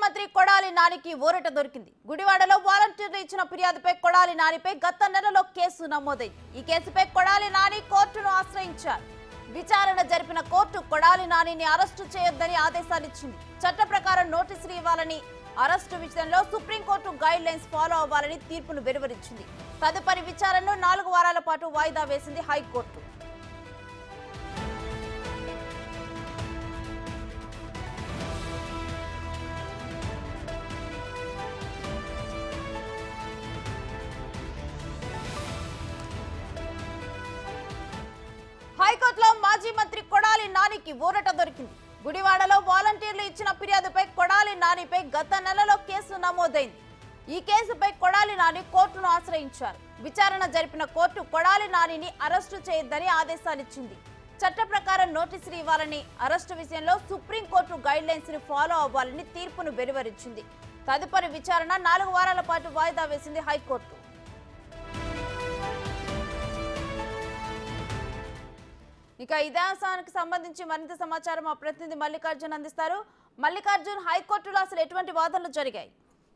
మంత్రి కొడాలి నానికి ఊరట దొరికింది గుడివాడలో వాలంటీర్లు ఇచ్చిన ఫిర్యాదుపై కొడాలి నానిపై గత నెలలో కేసు నమోదైంది ఈ కేసుపై కొడాలి నాని కోర్టును ఆశ్రయించారు విచారణ జరిపిన కోర్టు కొడాలి నానిని అరెస్టు చేయొద్దని ఆదేశాలు ఇచ్చింది చట్ట ప్రకారం నోటీసులు ఇవ్వాలని అరెస్టు విషయంలో సుప్రీంకోర్టు గైడ్ లైన్స్ ఫాలో అవ్వాలని తీర్పును వెలువరించింది తదుపరి విచారణను నాలుగు వారాల పాటు వాయిదా వేసింది హైకోర్టు హైకోర్టులో మాజీ మంత్రి కొడాలి నానికి ఊరట దొరికింది గుడివాడలో వాలంటీర్లు ఇచ్చిన ఫిర్యాదుపై కొడాలి నానిపై గత నెలలో కేసు నమోదైంది ఈ కేసుపై కొడాలి నాని కోర్టును ఆశ్రయించారు విచారణ జరిపిన కోర్టు కొడాలి నానిని అరెస్టు చేయొద్దని ఆదేశాలిచ్చింది చట్ట ప్రకారం నోటీసులు ఇవ్వాలని అరెస్టు విషయంలో సుప్రీంకోర్టు గైడ్ లైన్స్ ని ఫాలో అవ్వాలని తీర్పును వెలువరించింది తదుపరి విచారణ నాలుగు వారాల పాటు వాయిదా వేసింది హైకోర్టు ఇక ఇదే అంశానికి సంబంధించి మరింత సమాచారం మా ప్రతినిధి మల్లికార్జున్ అందిస్తారు మల్లికార్జున్ హైకోర్టులో అసలు ఎటువంటి వాదనలు జరిగాయి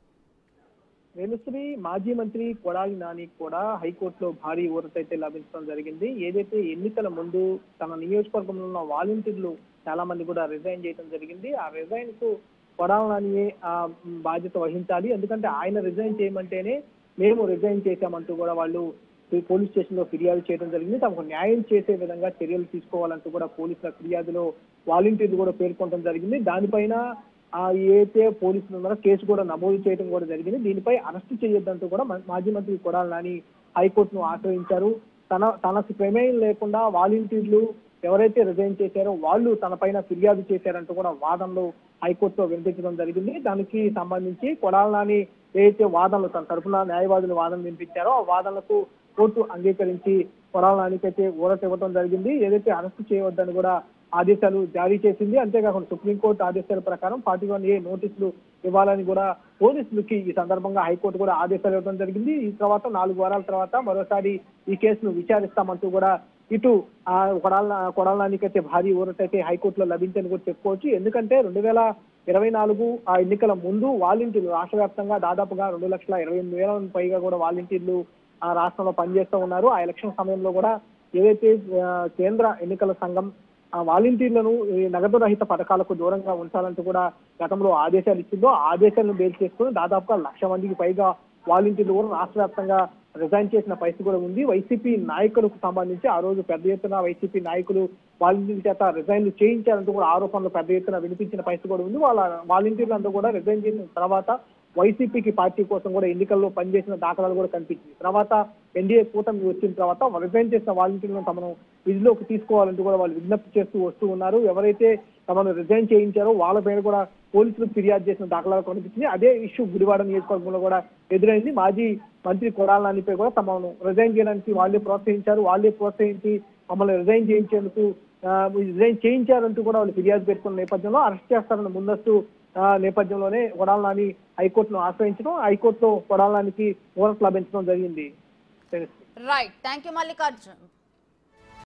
వేణుశ్రీ మాజీ మంత్రి కొడాలి నాని కూడా హైకోర్టులో భారీ ఊరట అయితే లభించడం జరిగింది ఏదైతే ఎన్నికల ముందు తన నియోజకవర్గంలో ఉన్న వాలంటీర్లు చాలా మంది కూడా రిజైన్ చేయడం జరిగింది ఆ రిజైన్ కు కొడాలి నానియే ఆ బాధ్యత వహించాలి ఎందుకంటే ఆయన రిజైన్ చేయమంటేనే మేము రిజైన్ చేశామంటూ కూడా వాళ్ళు ఈ పోలీస్ స్టేషన్ లో ఫిర్యాదు చేయడం జరిగింది తమకు న్యాయం చేసే విధంగా చర్యలు తీసుకోవాలంటూ కూడా పోలీసుల ఫిర్యాదులో వాలంటీర్లు కూడా పేర్కొనడం జరిగింది దానిపైన ఆ ఏదైతే పోలీసులు ఉన్నారో కేసు కూడా నమోదు చేయడం కూడా జరిగింది దీనిపై అరెస్ట్ చేయొద్దంటూ కూడా మా- మాజీ మంత్రి కొడాలి నాని హైకోర్టును ఆశ్రయించారు తన తనకు ప్రమేయం లేకుండా వాలంటీర్లు ఎవరైతే రిజైన్ చేశారో వాళ్ళు తన పైన ఫిర్యాదు చేశారంటూ కూడా వాదనలు హైకోర్టులో వినిపించడం జరిగింది దానికి సంబంధించి కొడాలి నాని ఏదైతే వాదనలు తన తరఫున న్యాయవాదులు వాదన వినిపించారో ఆ వాదనలకు కోర్టు అంగీకరించి కొడాలి నానికైతే ఊరట ఇవ్వడం జరిగింది ఏదైతే అరెస్ట్ చేయవద్దని కూడా ఆదేశాలు జారీ చేసింది అంతేకాకుండా సుప్రీంకోర్టు ఆదేశాల ప్రకారం ఫార్టీ వన్ ఏ నోటీసులు ఇవ్వాలని కూడా పోలీసులకి ఈ సందర్భంగా హైకోర్టు కూడా ఆదేశాలు ఇవ్వడం జరిగింది ఈ తర్వాత నాలుగు వారాల తర్వాత మరోసారి ఈ కేసును విచారిస్తామంటూ కూడా ఇటు ఆ కొడాల కొడాలనానికైతే భారీ ఊరట అయితే హైకోర్టులో లభించని కూడా చెప్పుకోవచ్చు ఎందుకంటే రెండు వేల ఇరవై నాలుగు ఆ ఎన్నికల ముందు వాలంటీర్లు రాష్ట్ర వ్యాప్తంగా దాదాపుగా రెండు లక్షల ఇరవై ఎనిమిది వేల పైగా కూడా వాలంటీర్లు ఆ రాష్ట్రంలో పనిచేస్తూ ఉన్నారు ఆ ఎలక్షన్ సమయంలో కూడా ఏదైతే ఆ, కేంద్ర ఎన్నికల సంఘం ఆ వాలంటీర్లను ఈ నగదు రహిత పథకాలకు దూరంగా ఉంచాలంటూ కూడా గతంలో ఆదేశాలు ఇచ్చిందో ఆ ఆదేశాలను బేస్ చేసుకుని దాదాపుగా లక్ష మందికి పైగా వాలంటీర్లు కూడా రాష్ట్ర వ్యాప్తంగా రిజైన్ చేసిన పరిస్థితి కూడా ఉంది వైసీపీ నాయకులకు సంబంధించి ఆ రోజు పెద్ద ఎత్తున వైసీపీ నాయకులు వాలంటీర్ల చేత రిజైన్లు చేయించారంటూ కూడా ఆరోపణలు పెద్ద ఎత్తున వినిపించిన పరిస్థితి కూడా ఉంది వాళ్ళ వాలంటీర్లు అంతా కూడా రిజైన్ చేసిన తర్వాత వైసీపీకి పార్టీ కోసం కూడా ఎన్నికల్లో పనిచేసిన దాఖలాలు కూడా కనిపించింది తర్వాత ఎన్డీఏ కూటమి వచ్చిన తర్వాత రిజైన్ చేసిన వాలంటీర్లను తమను విధిలోకి తీసుకోవాలంటూ కూడా వాళ్ళు విజ్ఞప్తి చేస్తూ వస్తూ ఉన్నారు ఎవరైతే తమను రిజైన్ చేయించారో వాళ్ళ పేరు కూడా పోలీసులకు ఫిర్యాదు చేసిన దాఖలాలు కనిపించింది అదే ఇష్యూ గుడివాడ నియోజకవర్గంలో కూడా ఎదురైంది మాజీ మంత్రి కొడాల నానిపై కూడా తమను రిజైన్ చేయడానికి వాళ్ళే ప్రోత్సహించారు వాళ్ళే ప్రోత్సహించి మమ్మల్ని రిజైన్ చేయించేందుకు ఆ, రిజైన్ చేయించారంటూ కూడా వాళ్ళు ఫిర్యాదు పెట్టుకున్న నేపథ్యంలో అరెస్ట్ చేస్తారన్న ముందస్తు ఆ, నేపథ్యంలోనే కొడాల నాని హైకోర్టును ఆశ్రయించడం హైకోర్టులో కొడాల నానికి ఊరట లభించడం జరిగింది తెలుసు రైట్ థ్యాంక్ యూ మల్లికార్జున్